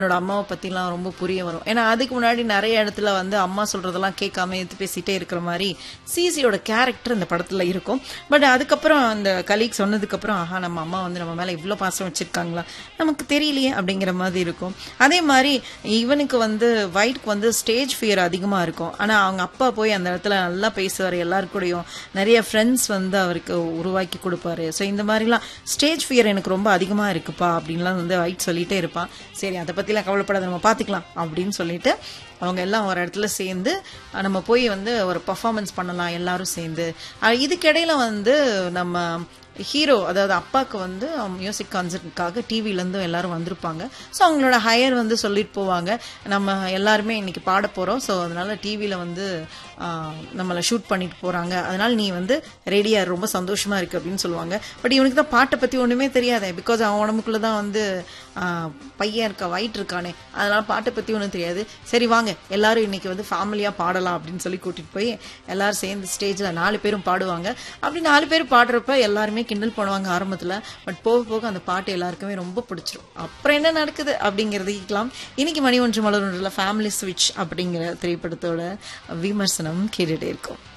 என்னோட அம்மாவை பத்திலாம் ரொம்ப புரிய வரும் ஏன்னா அதுக்கு முன்னாடி நிறைய இடத்துல வந்து அம்மா சொல்றதெல்லாம் கேட்காம எடுத்து பேசிட்டே இருக்கிற மாதிரி சிசியோட கேரக்டர் இந்த படத்துல இருக்கும் பட் அதுக்கப்புறம் அந்த கலீக் சொன்னதுக்கு அப்புறம் ஆஹா நம்ம அம்மா வந்து நம்ம மேல இவ்ளோ பாசம் வச்சிருக்காங்களா நமக்கு தெரியலையே அப்படிங்கிற மாதிரி இருக்கும் அதே மாதிரி இவனுக்கு வந்து ஒயிட்க்கு வந்து ஸ்டேஜ் ஃபியர் அதிகமா இருக்கும் ஆனா அவங்க அப்பா போய் அந்த இடத்துல நல்லா பேசுவார் எல்லாரு கூடயும் நிறைய ஃப்ரெண்ட்ஸ் வந்து அவருக்கு உருவாக்கி கொடுப்பாரு ஸோ இந்த மாதிரிலாம் ஸ்டேஜ் ஃபியர் எனக்கு ரொம்ப அதிகமா இருக்குப்பா அப்படின்லாம் வந்து ஒயிட் சொல்லிட்டே இருப்பான் சரி அதை பத்திலாம் கவலைப்படாத நம்ம பார்த்துக்கலாம் அப்படின்னு சொல்லிட்டு அவங்க எல்லாம் ஒரு இடத்துல சேர்ந்து அஹ், நம்ம போய் வந்து ஒரு பர்ஃபார்மன்ஸ் பண்ணலாம் எல்லாரும் சேர்ந்து அஹ், இதுக்கிடையில வந்து நம்ம ஹீரோ அதாவது அப்பாவுக்கு வந்து மியூசிக் கான்சர்ட்டுக்காக டிவிலேருந்து எல்லாரும் வந்திருப்பாங்க ஸோ அவங்களோட ஹையர் வந்து சொல்லிட்டு போவாங்க நம்ம எல்லாருமே இன்னைக்கு பாட போகிறோம் ஸோ அதனால டிவியில் வந்து ஆஹ், நம்மளை ஷூட் பண்ணிட்டு போகிறாங்க அதனால நீ வந்து ரெடியாக ரொம்ப சந்தோஷமா இருக்கு அப்படின்னு சொல்லுவாங்க பட் இவனுக்கு தான் பாட்டை பற்றி ஒன்றுமே தெரியாதே பிகாஸ் அவன் உடம்புக்குள்ள தான் வந்து ஆஹ், பையன் இருக்கா வயிற்று இருக்கானே அதனால பாட்டை பற்றி ஒன்றும் தெரியாது சரி வாங்க எல்லாரும் இன்னைக்கு வந்து ஃபேமிலியாக பாடலாம் அப்படின்னு சொல்லி கூட்டிட்டு போய் எல்லாரும் சேர்ந்து ஸ்டேஜில் நாலு பேரும் பாடுவாங்க அப்படி நாலு பேர் பாடுறப்ப எல்லாருமே கிண்டல் பண்ணுவாங்க ஆரம்பத்தில் பட் போக போக அந்த பாட்டு எல்லாருக்குமே ரொம்ப பிடிச்சிரும் அப்புறம் என்ன நடக்குது அப்படிங்கிறது கேட்கலாம் இன்னைக்கு மணி ஒன்று மலர் ஒன்றில் ஃபேமிலி ஸ்விட்ச் அப்படிங்கிற திரைப்படத்தோட விமர்சனம் கேட்டுட்டே இருக்கும்